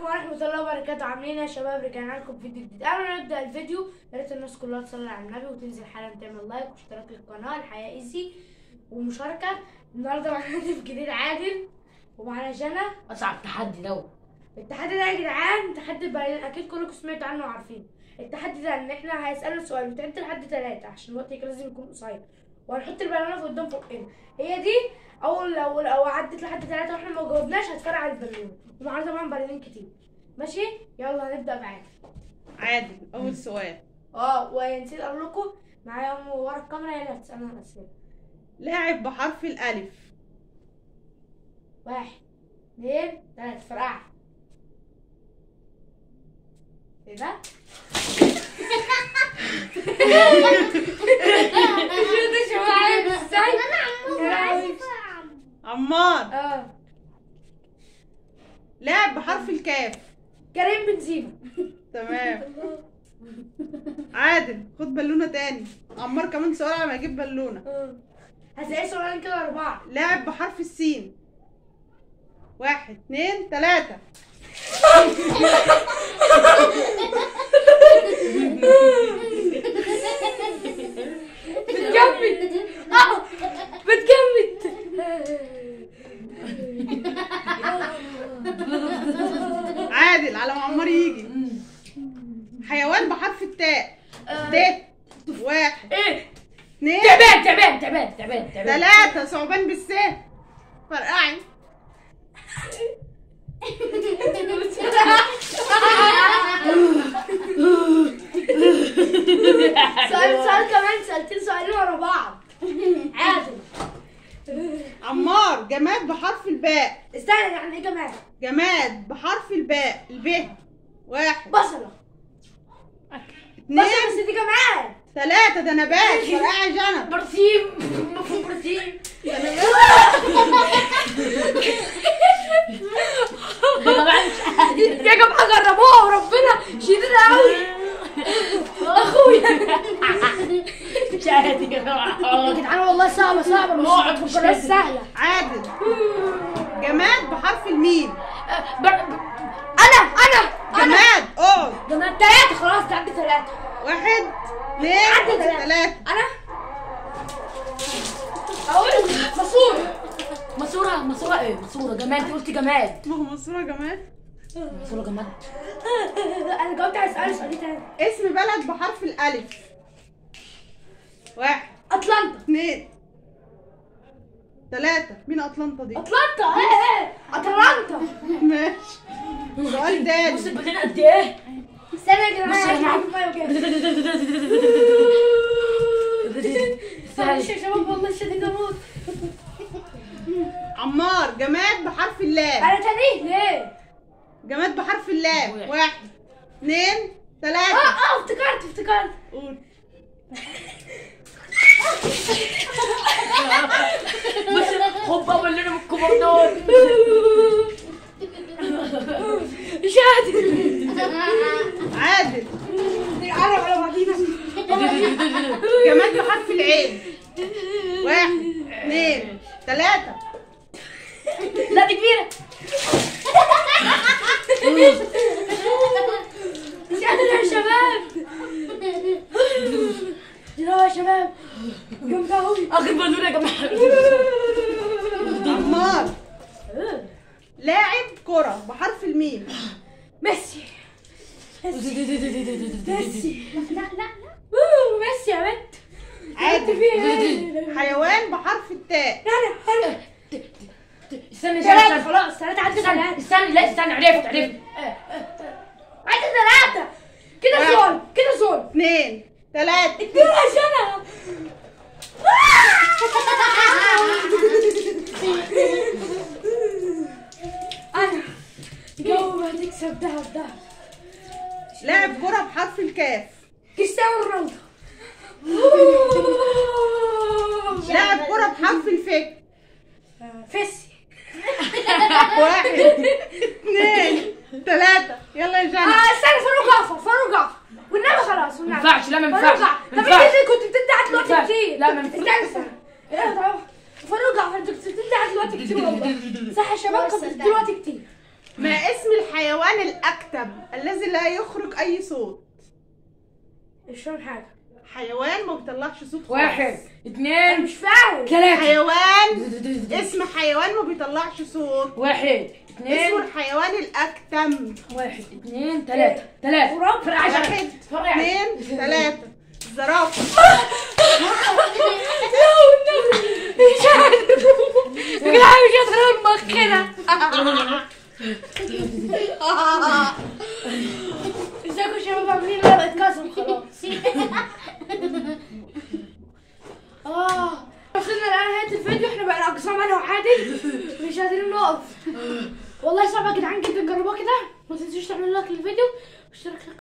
عليكم ورحمة الله وبركاته عاملين إيه يا شباب رجعنا لكم فيديو جديد قبل ما نبدأ الفيديو يا ريت الناس كلها تصلي على النبي وتنزل حالا تعمل لايك واشتراك للقناة الحياة ايزي ومشاركة النهاردة معانا ضيف جديد عادل ومعانا جنى اصعب تحدي ده التحدي ده يا جدعان تحدي بقى اكيد كلكم سمعتوا عنه وعارفين التحدي ده ان احنا هيسألنا سؤال وتعد لحد ثلاثة عشان الوقت كده لازم يكون قصير وهنحط البالونه في قدام فوقنا هي دي اول لو لو عدت لحد ثلاثة واحنا ما جاوبناش هتفرقع البالونه ومعانا طبعا بالونين كتير ماشي يلا هنبدأ معانا عادل اول سؤال اه ونسيت اقول لكم معايا ام ورا الكاميرا هي اللي هتسألنا الأسئلة لاعب بحرف الالف واحد اثنين ثلاثة فرقع ايه ده؟ شو ده شو عارف ازاي؟ عمار اه لاعب بحرف الكاف كريم بنزيما تمام عادل خد بالونه تاني عمار كمان سؤال على ما اجيب بالونه اه هتلاقي سؤالين كده أربعة لاعب بحرف السين واحد اتنين تلاتة بتجمد اه بتجمد عادل على ما عمار يجي حيوان بحرف التاء ت واحد ايه اتنين تعبان تعبان تعبان تعبان تعبان تلاتة ثعبان بالسه فرقعي سؤال سؤال كمان سألتين سؤالين ورا بعض عادل عمار جماد بحرف الباء استنى يعني ايه كمان جماد بحرف الباء الب واحد بصلة اتنين بصلة بس دي كمان تلاتة ده نبات فرقعي جنب برسيم مفهوم برسيم يا جماعه مش قادر يا جماعة جربوها وربنا شديدة قوي اخويا مش قادر يا جماعه يا جدعان والله صعبة صعبة مش اقعد، مش مفكرهاش لازم. سهلة عادل جماد بحرف الميم بر- انا انا انا جماد اقعد جماعة تلاتة خلاص تعدي تلاتة واحد اتنين عدد تلاتة. تلاتة انا اقول ماسورة ماسوره ماسوره ايه ماسوره جماد انت قلت جماد ما هو مصورة جماد ماسوره جماد انا جاوبت على سؤال سؤالي تاني اسم بلد بحرف الألف واحد اتلانتا اتنين تلاتة مين أطلنطا دي؟ اتلانتا ايه ايه اتلانتا ماشي سؤال بص تاني البلدان قد ايه استنى يا جدعان بص يا عشان جماعة. أعرف المية وكده. معلش يا شباب والله شديد اموت عمار جماد بحرف اللام انا تاني ليه؟ جماد بحرف اللام واحد. واحد اتنين اه تلاتة اه افتكرت افتكرت قول بص خد بقى اللي من الكبار دول مش قادر عادل نقرب على بعضينا جماد بحرف العين واحد اتنين تلاتة لا دي كبيره مش قادر يا شباب لا يا شباب جامدة أوي اخر بالونه يا جماعه عمار لاعب كرة بحرف الميم ميسي ميسي لا لا لا أوه، ميسي يا بنت عادل في ايه؟ حيوان بحرف التاء انا انا استنى ثلاثة استنى خلاص ثلاثة عدى استنى ثلاثة استنى لا استنى عرفت عرفت عدى ثلاثة كده واحد. زول كده زول اتنين تلاتة اتنين عشان انا انا جو هتكسب دهب دهب لاعب كرة بحرف الكاف كريستيانو رونالدو لاعب كرة بحرف الف فيسي واحد اتنين تلاتة يلا يا اه جنى استنى فاروق جعفر فاروق جعفر والنبي خلاص والنبي ما ينفعش لا ما فاروق ينفعش جعفر ما طب ينفعش انت كنت بتدعي دلوقتي ينفعش. كتير لا، ما ينفعش. استنى استنى ايه طبعا فاروق جعفر انت كنت بتدعي دلوقتي كتير والله صح يا شباب كنت بتدعي دلوقتي كتير ما اسم الحيوان الأكتم الذي لا يخرج أي صوت مش فاهم حاجه حيوان ما بيطلعش صوت خالص. واحد انا اثنين مش فاهم ثلاثة حيوان اسم حيوان ما بيطلعش صوت واحد اسمه اثنين الحيوان الأكتم واحد اثنين ثلاثة ثلاثة غراب. فرق عشرة واحد فرق عشرة اثنين ثلاثة الزرافة مش عارف يا جدعان مش هتخرب مخنا ازيكم يا شباب عاملين ايه بقى اتكسر خلاص اه وصلنا الان نهايه الفيديو احنا بقى اقسام انا وعادل مش قادرين نقف والله صعب يا جدعان جدا جربوها كده ما تنسوش تعملوا لايك للفيديو